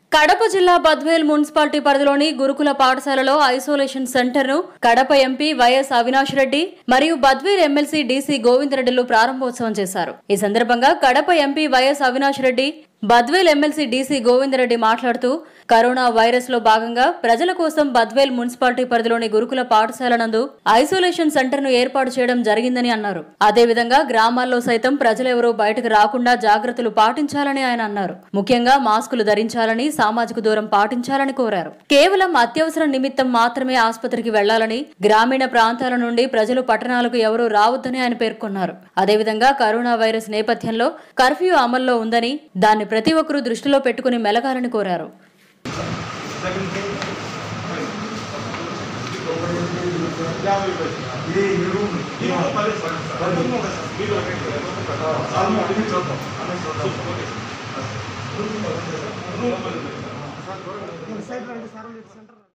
కడప జిల్లా బద్వేల్ మున్సిపాలిటీ పరిధిలోని గురుకుల పాఠశాలలో ఐసోలేషన్ సెంటర్ ను కడప ఎంపీ వైఎస్ అవినాష్ రెడ్డి మరియు బద్వేల్ ఎమ్మెల్సీ డీసీ గోవిందరెడ్డిలు ప్రారంభోత్సవం చేశారు ఈ సందర్భంగా Kadapa MP YS Avinash Reddy Badvel MLC DC Govindareddy మాట్లాడుతూ కరోనా వైరస్ లో భాగంగా ప్రజల కోసం బద్వేల్ మున్సిపాలిటీ పరిధిలోని గురుకుల పాఠశాల నందు ఐసోలేషన్ సెంటర్ ను ఏర్పాటు చేయడం జరిగిందని అన్నారు అదేవిధంగా గ్రామాల్లో సైతం ప్రజలెవరూ బయటకు రాకుండా జాగ్రత్తలు పాటించాలని ఆయన అన్నారు ముఖ్యంగా మాస్కులు ధరించాలని సామాజిక దూరం పాటించాలని కోరారు కేవలం అత్యవసర నిమిత్తం మాత్రమే ఆసుపత్రికి వెళ్లాలని గ్రామీణ ప్రాంతాల నుండి ప్రజలు పట్టణాలకు ఎవరూ రావద్దని ఆయన పేర్కొన్నారు అదేవిధంగా కరోనా వైరస్ నేపథ్యంలో కర్ఫ్యూ అమల్లో ఉందని దాన్ని ప్రతి ఒక్కరూ దృష్టిలో పెట్టుకుని మెలగాలని కోరారు ఇది మీరు సైడ్ రండి సార్ సెంటర్